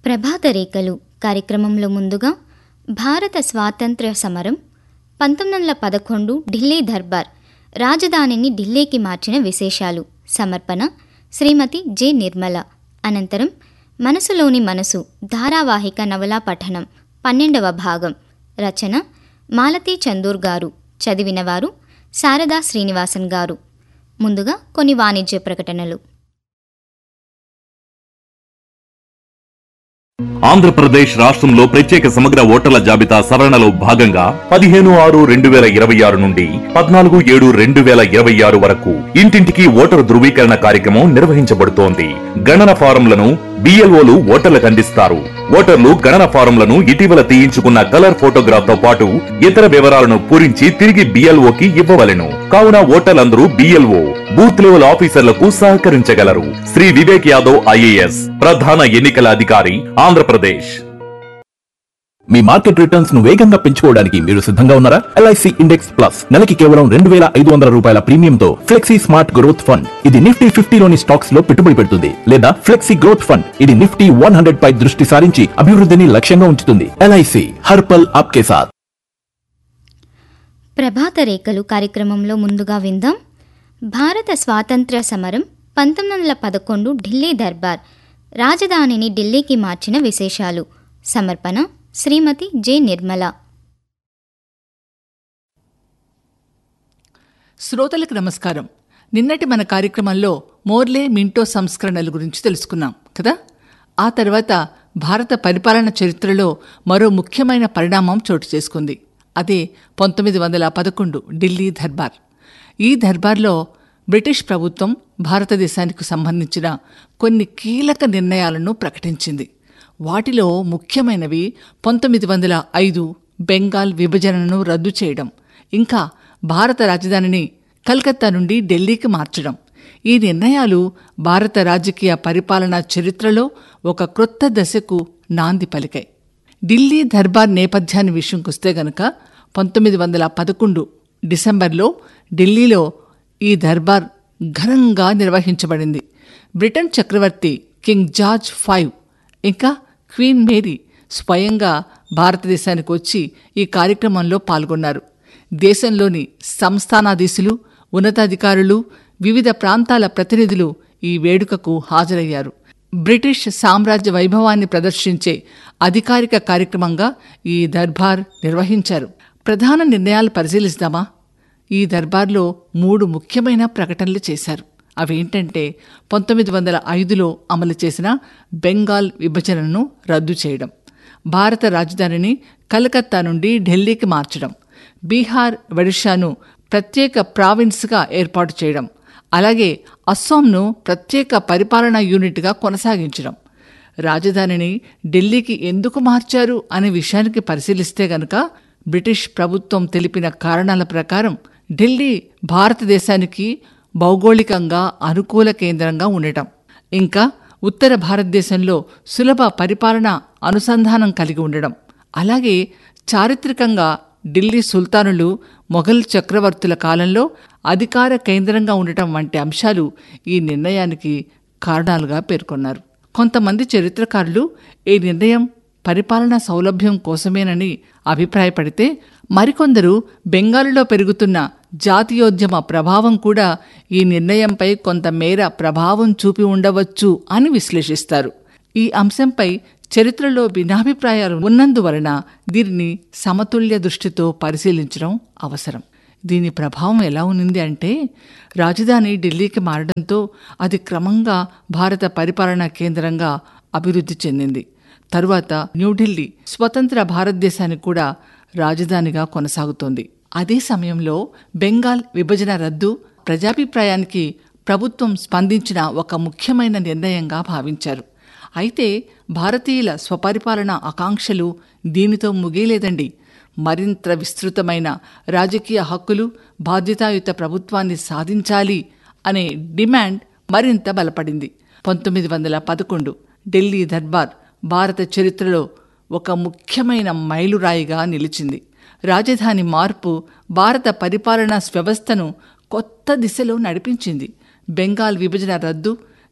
ప్రభాత రేఖలు కార్యక్రమంలో ముందుగా భారత స్వాతంత్ర్య సమరం పంతొమ్మిది వందల పదకొండు ఢిల్లీ దర్బార్ రాజధానిని ఢిల్లీకి మార్చిన విశేషాలు సమర్పణ శ్రీమతి జె నిర్మల అనంతరం మనసులోని మనసు ధారావాహిక నవలా పఠనం పన్నెండవ భాగం రచన మాలతీ చందూర్ గారు చదివినవారు శారదా శ్రీనివాసన్ గారు ముందుగా కొన్ని వాణిజ్య ప్రకటనలు ఆంధ్రప్రదేశ్ రాష్ట్రంలో ప్రత్యేక సమగ్ర ఓటర్ల జాబితా సవరణలో భాగంగా పదిహేను ఆరు రెండు వేల ఇరవై ఆరు నుండి పద్నాలుగు ఏడు రెండు వేల ఇరవై ఆరు వరకు ఇంటింటికి ఓటరు ధృవీకరణ కార్యక్రమం నిర్వహించబడుతోంది గణన ఫారంలను బిఎల్ఓలు ఓటర్లకు అందిస్తారు ఓటర్లు గణన ఫారంలను ఇటీవల తీయించుకున్న కలర్ ఫోటోగ్రాఫ్ తో పాటు ఇతర వివరాలను పూరించి తిరిగి బిఎల్ఓకి ఇవ్వవలెను కావున ఓటర్లందరూ బిఎల్ఓ బూత్ లెవెల్ ఆఫీసర్లకు సహకరించగలరు శ్రీ వివేక్ యాదవ్ ఐఏఎస్ ప్రధాన ఎన్నికల అధికారి ఆంధ్రప్రదేశ్ మీ మార్కెట్ రిటర్న్స్ ను వేగంగా పెంచుకోవడానికి మీరు సిద్ధంగా ఉన్నారా ఎల్ఐసి ఇండెక్స్ ప్లస్ నెలకి కేవలం రెండు వేల ఐదు వందల రూపాయల ప్రీమియంతో ఫ్లెక్సీ స్మార్ట్ గ్రోత్ ఫండ్ ఇది నిఫ్టీ ఫిఫ్టీలోని స్టాక్స్ లో పెట్టుబడి పెడుతుంది లేదా ఫ్లెక్సీ గ్రోత్ ఫండ్ ఇది నిఫ్టీ వన్ హండ్రెడ్ పై దృష్టి సారించి అభివృద్ధిని లక్ష్యంగా ఉంచుతుంది ఎల్ఐసి హర్పల్ ఆప్కే సాత్ ప్రభాత రేఖలు కార్యక్రమంలో ముందుగా విందాం భారత స్వాతంత్ర్య సమరం పంతొమ్మిది వందల పదకొండు ఢిల్లీ దర్బార్ రాజధానిని ఢిల్లీకి మార్చిన విశేషాలు సమర్పణ శ్రీమతి జె నిర్మల శ్రోతలకు నమస్కారం నిన్నటి మన కార్యక్రమంలో మోర్లే మింటో సంస్కరణల గురించి తెలుసుకున్నాం కదా ఆ తర్వాత భారత పరిపాలన చరిత్రలో మరో ముఖ్యమైన పరిణామం చోటు చేసుకుంది అదే పంతొమ్మిది వందల పదకొండు ఢిల్లీ దర్బార్ ఈ దర్బార్లో బ్రిటిష్ ప్రభుత్వం భారతదేశానికి సంబంధించిన కొన్ని కీలక నిర్ణయాలను ప్రకటించింది వాటిలో ముఖ్యమైనవి పంతొమ్మిది వందల ఐదు బెంగాల్ విభజనను రద్దు చేయడం ఇంకా భారత రాజధానిని కలకత్తా నుండి ఢిల్లీకి మార్చడం ఈ నిర్ణయాలు భారత రాజకీయ పరిపాలనా చరిత్రలో ఒక క్రొత్త దశకు నాంది పలికాయి ఢిల్లీ దర్బార్ నేపథ్యాన్ని విషయంకొస్తే గనక పంతొమ్మిది వందల పదకొండు డిసెంబర్లో ఢిల్లీలో ఈ దర్బార్ ఘనంగా నిర్వహించబడింది బ్రిటన్ చక్రవర్తి కింగ్ జార్జ్ ఫైవ్ ఇంకా క్వీన్ మేరీ స్వయంగా భారతదేశానికి వచ్చి ఈ కార్యక్రమంలో పాల్గొన్నారు దేశంలోని సంస్థానాధీశులు ఉన్నతాధికారులు వివిధ ప్రాంతాల ప్రతినిధులు ఈ వేడుకకు హాజరయ్యారు బ్రిటిష్ సామ్రాజ్య వైభవాన్ని ప్రదర్శించే అధికారిక కార్యక్రమంగా ఈ దర్బార్ నిర్వహించారు ప్రధాన నిర్ణయాలు పరిశీలిస్తామా ఈ దర్బార్లో మూడు ముఖ్యమైన ప్రకటనలు చేశారు అవేంటంటే పంతొమ్మిది వందల ఐదులో అమలు చేసిన బెంగాల్ విభజనను రద్దు చేయడం భారత రాజధానిని కలకత్తా నుండి ఢిల్లీకి మార్చడం బీహార్ ఒడిషాను ప్రత్యేక ప్రావిన్స్గా ఏర్పాటు చేయడం అలాగే అస్సాంను ప్రత్యేక పరిపాలనా యూనిట్గా కొనసాగించడం రాజధానిని ఢిల్లీకి ఎందుకు మార్చారు అనే విషయానికి పరిశీలిస్తే గనక బ్రిటిష్ ప్రభుత్వం తెలిపిన కారణాల ప్రకారం ఢిల్లీ భారతదేశానికి భౌగోళికంగా అనుకూల కేంద్రంగా ఉండటం ఇంకా ఉత్తర భారతదేశంలో సులభ పరిపాలన అనుసంధానం కలిగి ఉండడం అలాగే చారిత్రకంగా ఢిల్లీ సుల్తానులు మొఘల్ చక్రవర్తుల కాలంలో అధికార కేంద్రంగా ఉండటం వంటి అంశాలు ఈ నిర్ణయానికి కారణాలుగా పేర్కొన్నారు కొంతమంది చరిత్రకారులు ఈ నిర్ణయం పరిపాలనా సౌలభ్యం కోసమేనని అభిప్రాయపడితే మరికొందరు బెంగాలులో పెరుగుతున్న జాతీయోద్యమ ప్రభావం కూడా ఈ నిర్ణయంపై కొంతమేర ప్రభావం చూపి ఉండవచ్చు అని విశ్లేషిస్తారు ఈ అంశంపై చరిత్రలో భిన్నాభిప్రాయాలు ఉన్నందువలన దీనిని సమతుల్య దృష్టితో పరిశీలించడం అవసరం దీని ప్రభావం ఎలా ఉంది అంటే రాజధాని ఢిల్లీకి మారడంతో అది క్రమంగా భారత పరిపాలనా కేంద్రంగా అభివృద్ధి చెందింది తరువాత న్యూఢిల్లీ స్వతంత్ర భారతదేశానికి కూడా రాజధానిగా కొనసాగుతోంది అదే సమయంలో బెంగాల్ విభజన రద్దు ప్రజాభిప్రాయానికి ప్రభుత్వం స్పందించిన ఒక ముఖ్యమైన నిర్ణయంగా భావించారు అయితే భారతీయుల స్వపరిపాలన ఆకాంక్షలు దీనితో ముగియలేదండి మరింత విస్తృతమైన రాజకీయ హక్కులు బాధ్యతాయుత ప్రభుత్వాన్ని సాధించాలి అనే డిమాండ్ మరింత బలపడింది పంతొమ్మిది వందల పదకొండు ఢిల్లీ దర్బార్ భారత చరిత్రలో ఒక ముఖ్యమైన మైలురాయిగా నిలిచింది రాజధాని మార్పు భారత పరిపాలనా వ్యవస్థను కొత్త దిశలో నడిపించింది బెంగాల్ విభజన రద్దు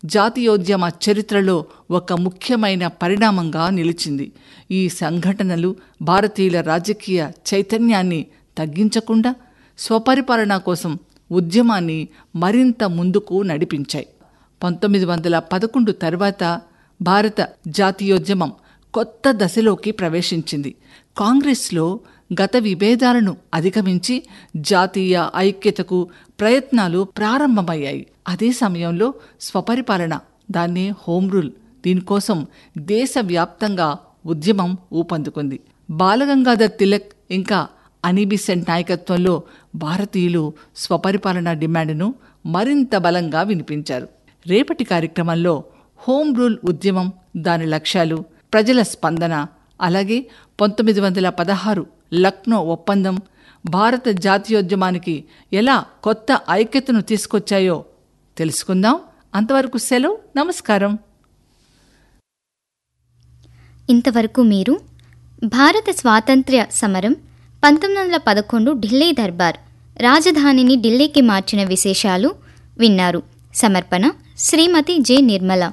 జాతీయోద్యమ చరిత్రలో ఒక ముఖ్యమైన పరిణామంగా నిలిచింది ఈ సంఘటనలు భారతీయుల రాజకీయ చైతన్యాన్ని తగ్గించకుండా స్వపరిపాలన కోసం ఉద్యమాన్ని మరింత ముందుకు నడిపించాయి పంతొమ్మిది వందల పదకొండు తర్వాత భారత జాతీయోద్యమం కొత్త దశలోకి ప్రవేశించింది కాంగ్రెస్లో గత విభేదాలను అధిగమించి జాతీయ ఐక్యతకు ప్రయత్నాలు ప్రారంభమయ్యాయి అదే సమయంలో స్వపరిపాలన దాన్నే హోమ్ రూల్ దీనికోసం దేశవ్యాప్తంగా ఉద్యమం ఊపందుకుంది బాలగంగాధర్ తిలక్ ఇంకా అనిబిసెంట్ నాయకత్వంలో భారతీయులు స్వపరిపాలన డిమాండ్ను మరింత బలంగా వినిపించారు రేపటి కార్యక్రమంలో హోమ్ రూల్ ఉద్యమం దాని లక్ష్యాలు ప్రజల స్పందన అలాగే పంతొమ్మిది వందల పదహారు లక్నో ఒప్పందం భారత జాతీయోద్యమానికి ఎలా కొత్త ఐక్యతను తీసుకొచ్చాయో తెలుసుకుందాం అంతవరకు సెలవు నమస్కారం ఇంతవరకు మీరు భారత స్వాతంత్ర్య సమరం పంతొమ్మిది వందల పదకొండు ఢిల్లీ దర్బార్ రాజధానిని ఢిల్లీకి మార్చిన విశేషాలు విన్నారు సమర్పణ Shrimathi J Nirmala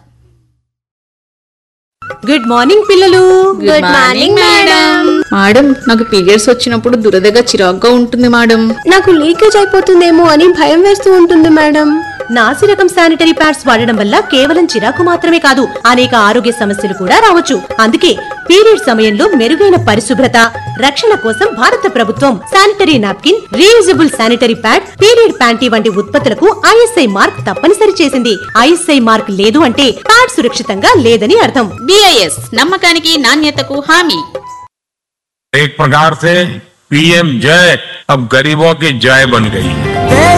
good morning పిల్లలు గుడ్ మార్నింగ్ మేడం మేడం నాకు పీరియడ్స్ వచ్చినప్పుడు దురదగా చిరాగ్గా ఉంటుంది మేడం నాకు లీకేజ్ అయిపోతుందేమో అని భయం వేస్తూ ఉంటుంది మేడం నాసి రకం శానిటరీ ప్యాడ్స్ వాడడం వల్ల కేవలం చిరాకు మాత్రమే కాదు అనేక ఆరోగ్య సమస్యలు కూడా రావచ్చు అందుకే పీరియడ్ సమయంలో మెరుగైన పరిశుభ్రత రక్షణ కోసం భారత ప్రభుత్వం sanitary napkin reusable sanitary pad period panty వంటి ఉత్పత్తులకు ఐఎస్ఐ మార్క్ తప్పనిసరి చేసింది ఐఎస్ఐ మార్క్ లేదు అంటే ప్యాడ్ సురక్షితంగా లేదని అర్థం బిఐఎస్ నమ్మకానికి నాణ్యతకు హామీ एक प्रकार से पीएम जय अब गरीबों की जय बन गई देश